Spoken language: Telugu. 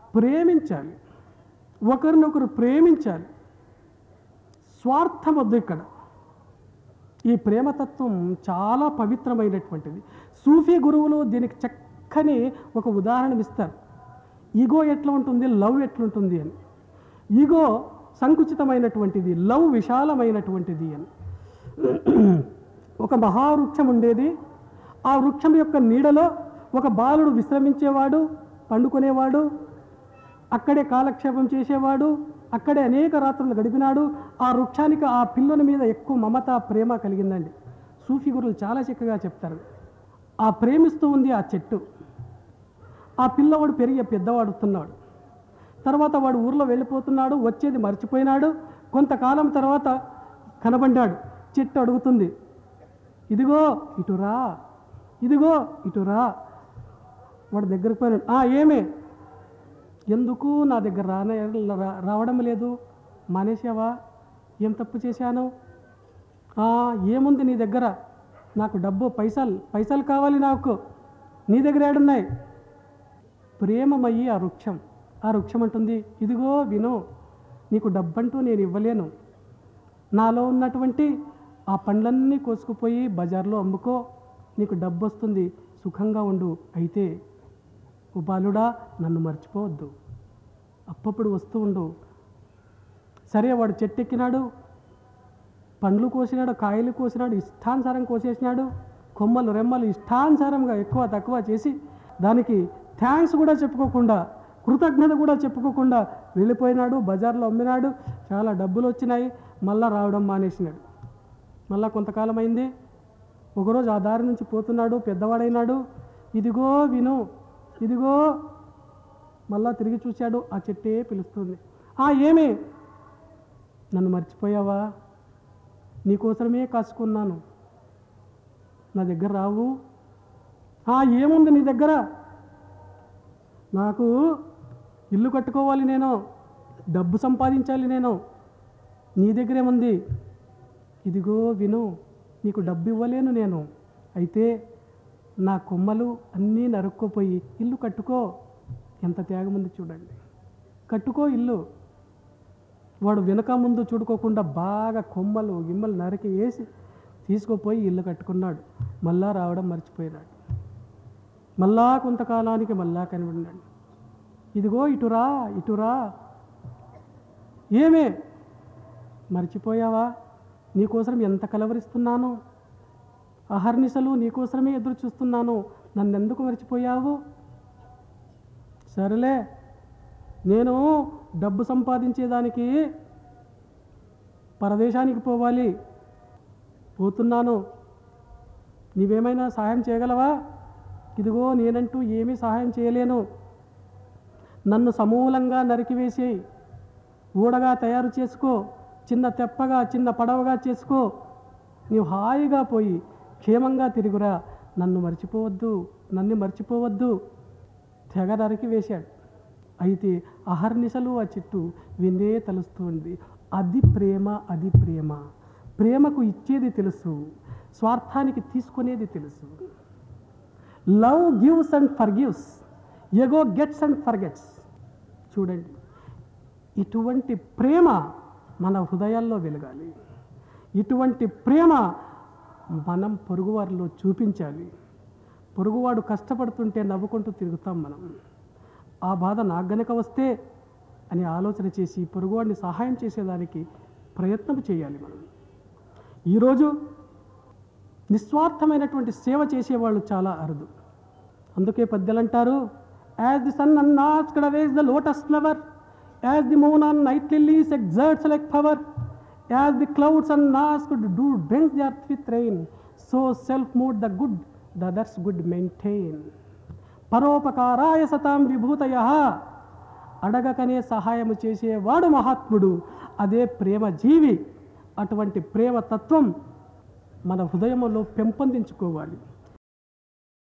ప్రేమించాలి ఒకరినొకరు ప్రేమించాలి స్వార్థం వద్దు ఇక్కడ ఈ ప్రేమతత్వం చాలా పవిత్రమైనటువంటిది సూఫీ గురువులు దీనికి చక్కని ఒక ఉదాహరణ ఇస్తారు ఈగో ఎట్లా ఉంటుంది లవ్ ఎట్లుంటుంది అని ఈగో సంకుచితమైనటువంటిది లవ్ విశాలమైనటువంటిది అని ఒక మహావృక్షం ఉండేది ఆ వృక్షం యొక్క నీడలో ఒక బాలుడు విశ్రమించేవాడు పండుకునేవాడు అక్కడే కాలక్షేపం చేసేవాడు అక్కడే అనేక రాత్రులు గడిపినాడు ఆ వృక్షానికి ఆ పిల్లల మీద ఎక్కువ మమత ప్రేమ కలిగిందండి సూఫీ గురువులు చాలా చక్కగా చెప్తారు ఆ ప్రేమిస్తూ ఉంది ఆ చెట్టు ఆ పిల్లవాడు పెరిగి పెద్దవాడుతున్నాడు తర్వాత వాడు ఊర్లో వెళ్ళిపోతున్నాడు వచ్చేది మర్చిపోయినాడు కొంతకాలం తర్వాత కనబడ్డాడు చెట్టు అడుగుతుంది ఇదిగో ఇటురా ఇదిగో ఇటురా వాడు దగ్గరికి పోయినాడు "ఆ, ఏమే ఎందుకు నా దగ్గర రానే రా- రావడం లేదు మానేసావా ఏం తప్పు చేశాను "ఆ, ఏముంది నీ దగ్గర నాకు డబ్బు పైసలు పైసలు కావాలి నాకు నీ దగ్గర ఏడున్నాయి ప్రేమమయ్యి ఆ వృక్షం ఆ వృక్షం అంటుంది ఇదిగో విను నీకు డబ్బంటూ నేను ఇవ్వలేను నాలో ఉన్నటువంటి ఆ పండ్లన్నీ కోసుకుపోయి బజార్లో అమ్ముకో నీకు డబ్బు వస్తుంది సుఖంగా ఉండు అయితే ఓ బాలుడా నన్ను మర్చిపోవద్దు అప్పప్పుడు వస్తూ ఉండు సరే వాడు చెట్టు ఎక్కినాడు పండ్లు కోసినాడు కాయలు కోసినాడు ఇష్టానుసారం కోసేసినాడు కొమ్మలు రెమ్మలు ఇష్టానుసారంగా ఎక్కువ తక్కువ చేసి దానికి థ్యాంక్స్ కూడా చెప్పుకోకుండా కృతజ్ఞత కూడా చెప్పుకోకుండా వెళ్ళిపోయినాడు బజార్లో అమ్మినాడు చాలా డబ్బులు వచ్చినాయి మళ్ళా రావడం మానేసినాడు మళ్ళా కొంతకాలం అయింది ఒకరోజు ఆ దారి నుంచి పోతున్నాడు పెద్దవాడైనాడు ఇదిగో విను ఇదిగో మళ్ళా తిరిగి చూశాడు ఆ చెట్టే పిలుస్తుంది ఆ ఏమి నన్ను మర్చిపోయావా నీకోసమే కాసుకున్నాను నా దగ్గర రావు ఆ ఏముంది నీ దగ్గర నాకు ఇల్లు కట్టుకోవాలి నేను డబ్బు సంపాదించాలి నేను నీ దగ్గరేముంది ఇదిగో విను నీకు డబ్బు ఇవ్వలేను నేను అయితే నా కొమ్మలు అన్నీ నరుక్కోపోయి ఇల్లు కట్టుకో ఎంత త్యాగం ఉంది చూడండి కట్టుకో ఇల్లు వాడు వెనక ముందు చూడుకోకుండా బాగా కొమ్మలు గిమ్మలు నరికి వేసి తీసుకుపోయి ఇల్లు కట్టుకున్నాడు మళ్ళా రావడం మర్చిపోయినాడు మళ్ళా కొంతకాలానికి మళ్ళా కనిపడినాడు ఇదిగో ఇటురా ఇటురా ఏమే మర్చిపోయావా నీకోసం ఎంత కలవరిస్తున్నాను అహర్నిశలు నీకోసమే ఎదురు చూస్తున్నాను నన్ను ఎందుకు మర్చిపోయావు సరేలే నేను డబ్బు సంపాదించేదానికి పరదేశానికి పోవాలి పోతున్నాను నీవేమైనా సహాయం చేయగలవా ఇదిగో నేనంటూ ఏమీ సహాయం చేయలేను నన్ను సమూలంగా నరికివేసేయి ఊడగా తయారు చేసుకో చిన్న తెప్పగా చిన్న పడవగా చేసుకో నీవు హాయిగా పోయి క్షేమంగా తిరుగురా నన్ను మర్చిపోవద్దు నన్ను మర్చిపోవద్దు తెగ నరికి వేశాడు అయితే అహర్నిశలు ఆ చెట్టు వినే తలుస్తుంది అది ప్రేమ అది ప్రేమ ప్రేమకు ఇచ్చేది తెలుసు స్వార్థానికి తీసుకునేది తెలుసు love gives and forgives ego gets and forgets చూడండి ఇటువంటి ప్రేమ మన హృదయాల్లో వెలగాలి ఇటువంటి ప్రేమ మనం పొరుగువారిలో చూపించాలి పొరుగువాడు కష్టపడుతుంటే నవ్వుకుంటూ తిరుగుతాం మనం ఆ బాధ నాకు గనక వస్తే అని ఆలోచన చేసి పొరుగువాడిని సహాయం చేసేదానికి ప్రయత్నం చేయాలి మనం ఈరోజు నిస్వార్థమైనటువంటి సేవ చేసేవాళ్ళు చాలా అరుదు అందుకే పెద్దలు అంటారు as the sun unasked wakes the lotus flower as the moon on night lilies exerts like power as the clouds unasked do drench the earth with rain so self moved the good the others good maintain పరోపకారాయ సతాం విభూతయ అడగకనే సహాయము చేసేవాడు మహాత్ముడు అదే ప్రేమ జీవి అటువంటి ప్రేమ తత్వం మన హృదయంలో పెంపొందించుకోవాలి